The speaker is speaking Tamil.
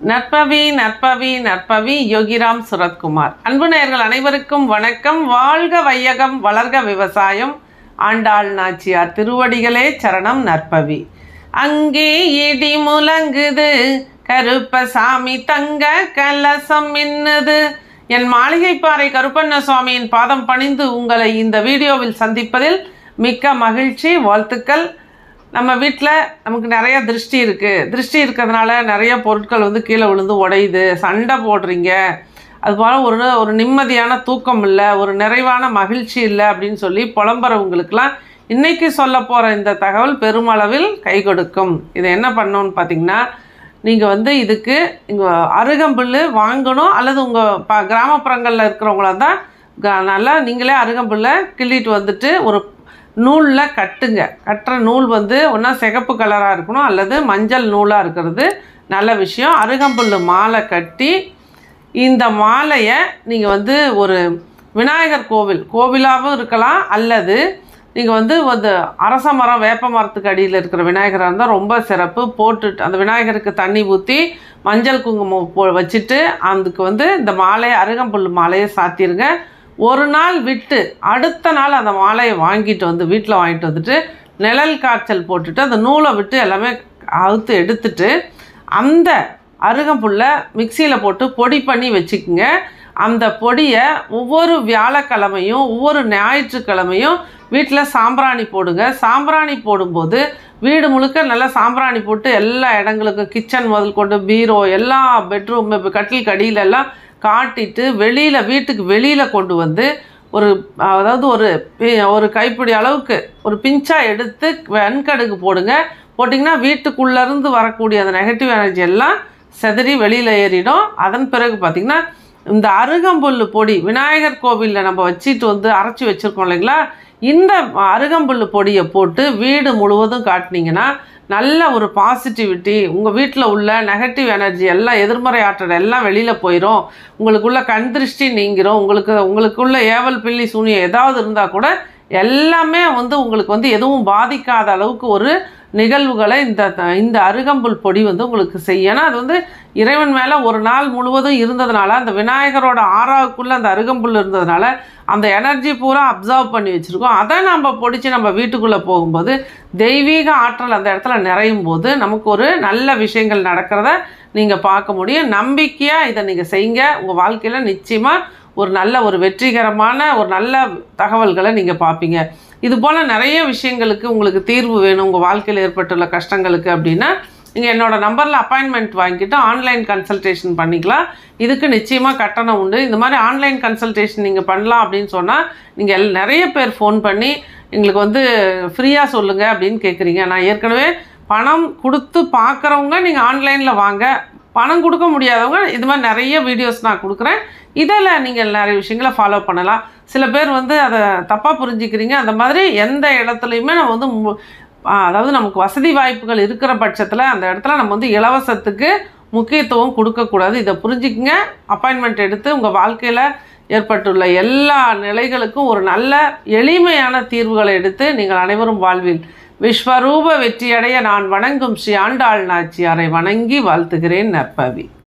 நற்பவி நற்பவி நற்பவி யோகிராம் சுரத்குமார் அன்பு நேயர்கள் அனைவருக்கும் வணக்கம் வாழ்க வையகம் வளர்க விவசாயம் ஆண்டாள் நாச்சியார் திருவடிகளே சரணம் நற்பவி அங்கே இடி முழங்குது கருப்பசாமி தங்க கலசம் மின்னுது என் மாளிகைப்பாறை கருப்பண்ண சுவாமியின் பாதம் பணிந்து உங்களை இந்த வீடியோவில் சந்திப்பதில் மிக்க மகிழ்ச்சி வாழ்த்துக்கள் நம்ம வீட்டில் நமக்கு நிறைய திருஷ்டி இருக்குது திருஷ்டி இருக்கிறதுனால நிறைய பொருட்கள் வந்து கீழே விழுந்து உடையுது சண்டை போடுறீங்க அதுபோல் ஒரு ஒரு நிம்மதியான தூக்கம் இல்லை ஒரு நிறைவான மகிழ்ச்சி இல்லை அப்படின்னு சொல்லி புலம்புறவங்களுக்கெல்லாம் இன்றைக்கி சொல்ல போகிற இந்த தகவல் பெருமளவில் கை கொடுக்கும் இதை என்ன பண்ணணும்னு பார்த்தீங்கன்னா நீங்கள் வந்து இதுக்கு இங்கே அருகம்புல் வாங்கணும் அல்லது உங்கள் ப கிராமப்புறங்களில் இருக்கிறவங்களா தான் க- நல்லா நீங்களே அருகம்புல்லை கிள்ளிட்டு வந்துட்டு ஒரு நூலில் கட்டுங்க கட்டுற நூல் வந்து ஒன்றா சிகப்பு கலராக இருக்கணும் அல்லது மஞ்சள் நூலாக இருக்கிறது நல்ல விஷயம் அருகம்புல் மாலை கட்டி இந்த மாலையை நீங்கள் வந்து ஒரு விநாயகர் கோவில் கோவிலாகவும் இருக்கலாம் அல்லது நீங்கள் வந்து வந்து அரச மரம் வேப்ப மரத்துக்கு அடியில் இருக்கிற விநாயகராக இருந்தால் ரொம்ப சிறப்பு போட்டுட்டு அந்த விநாயகருக்கு தண்ணி ஊற்றி மஞ்சள் குங்குமம் போ வச்சுட்டு அதுக்கு வந்து இந்த மாலையை அருகம்புல் மாலையை சாத்திருங்க ஒரு நாள் விட்டு அடுத்த நாள் அந்த மாலையை வாங்கிட்டு வந்து வீட்டில் வாங்கிட்டு வந்துட்டு நிழல் காய்ச்சல் போட்டுட்டு அந்த நூலை விட்டு எல்லாமே அவுத்து எடுத்துட்டு அந்த அருகம்புல்லை மிக்சியில் போட்டு பொடி பண்ணி வச்சுக்குங்க அந்த பொடியை ஒவ்வொரு வியாழக்கிழமையும் ஒவ்வொரு ஞாயிற்றுக்கிழமையும் வீட்டில் சாம்பிராணி போடுங்க சாம்பிராணி போடும்போது வீடு முழுக்க நல்லா சாம்பிராணி போட்டு எல்லா இடங்களுக்கும் கிச்சன் முதல் கொண்டு பீரோ எல்லா பெட்ரூம் கட்டில் கடியில எல்லாம் காட்டிட்டு வெளியில் வீட்டுக்கு வெளியில் கொண்டு வந்து ஒரு அதாவது ஒரு பி- ஒரு கைப்பிடி அளவுக்கு ஒரு பிஞ்சாக எடுத்து வெண்கடுகு போடுங்க போட்டிங்கன்னா வீட்டுக்குள்ளேருந்து வரக்கூடிய அந்த நெகட்டிவ் எனர்ஜி எல்லாம் செதறி வெளியில் ஏறிடும் அதன் பிறகு பார்த்திங்கன்னா இந்த அருகம்புல் பொடி விநாயகர் கோவிலில் நம்ம வச்சிட்டு வந்து அரைச்சி வச்சுருக்கோம் இல்லைங்களா இந்த அருகம்புல் பொடியை போட்டு வீடு முழுவதும் காட்டினீங்கன்னா நல்ல ஒரு பாசிட்டிவிட்டி உங்கள் வீட்டில் உள்ள நெகட்டிவ் எனர்ஜி எல்லாம் எதிர்மறை ஆற்றல் எல்லாம் வெளியில் போயிடும் உங்களுக்குள்ள கண் திருஷ்டி நீங்கிரும் உங்களுக்கு உங்களுக்குள்ள ஏவல் பில்லி சூனியம் ஏதாவது இருந்தால் கூட எல்லாமே வந்து உங்களுக்கு வந்து எதுவும் பாதிக்காத அளவுக்கு ஒரு நிகழ்வுகளை இந்த இந்த அருகம்புல் பொடி வந்து உங்களுக்கு செய்யும் ஏன்னா அது வந்து இறைவன் மேலே ஒரு நாள் முழுவதும் இருந்ததுனால அந்த விநாயகரோட ஆறாவுக்குள்ளே அந்த அருகம்புல் இருந்ததுனால அந்த எனர்ஜி பூரா அப்சர்வ் பண்ணி வச்சுருக்கோம் அதை நம்ம பொடிச்சு நம்ம வீட்டுக்குள்ளே போகும்போது தெய்வீக ஆற்றல் அந்த இடத்துல நிறையும் போது நமக்கு ஒரு நல்ல விஷயங்கள் நடக்கிறத நீங்கள் பார்க்க முடியும் நம்பிக்கையாக இதை நீங்கள் செய்யுங்க உங்கள் வாழ்க்கையில் நிச்சயமாக ஒரு நல்ல ஒரு வெற்றிகரமான ஒரு நல்ல தகவல்களை நீங்கள் பார்ப்பீங்க இது போல் நிறைய விஷயங்களுக்கு உங்களுக்கு தீர்வு வேணும் உங்கள் வாழ்க்கையில் ஏற்பட்டுள்ள கஷ்டங்களுக்கு அப்படின்னா நீங்கள் என்னோட நம்பரில் அப்பாயின்மெண்ட் வாங்கிட்டு ஆன்லைன் கன்சல்டேஷன் பண்ணிக்கலாம் இதுக்கு நிச்சயமாக கட்டணம் உண்டு இந்த மாதிரி ஆன்லைன் கன்சல்டேஷன் நீங்கள் பண்ணலாம் அப்படின்னு சொன்னால் நீங்கள் எல் நிறைய பேர் ஃபோன் பண்ணி எங்களுக்கு வந்து ஃப்ரீயாக சொல்லுங்கள் அப்படின்னு கேட்குறீங்க நான் ஏற்கனவே பணம் கொடுத்து பார்க்குறவங்க நீங்கள் ஆன்லைனில் வாங்க பணம் கொடுக்க முடியாதவங்க இது மாதிரி நிறைய வீடியோஸ் நான் கொடுக்குறேன் இதில் நீங்கள் நிறைய விஷயங்களை ஃபாலோ பண்ணலாம் சில பேர் வந்து அதை தப்பாக புரிஞ்சுக்கிறீங்க அந்த மாதிரி எந்த இடத்துலையுமே நம்ம வந்து மு- ஆ, அதாவது நமக்கு வசதி வாய்ப்புகள் இருக்கிற பட்சத்தில் அந்த இடத்துல நம்ம வந்து இலவசத்துக்கு முக்கியத்துவம் கொடுக்கக்கூடாது இதை புரிஞ்சுக்குங்க அப்பாயின்மெண்ட் எடுத்து உங்கள் வாழ்க்கையில் ஏற்பட்டுள்ள எல்லா நிலைகளுக்கும் ஒரு நல்ல எளிமையான தீர்வுகளை எடுத்து நீங்கள் அனைவரும் வாழ்வில் விஸ்வரூப வெற்றியடைய நான் வணங்கும் ஸ்ரீ ஆண்டாள் நாச்சியாரை வணங்கி வாழ்த்துகிறேன் நற்பவி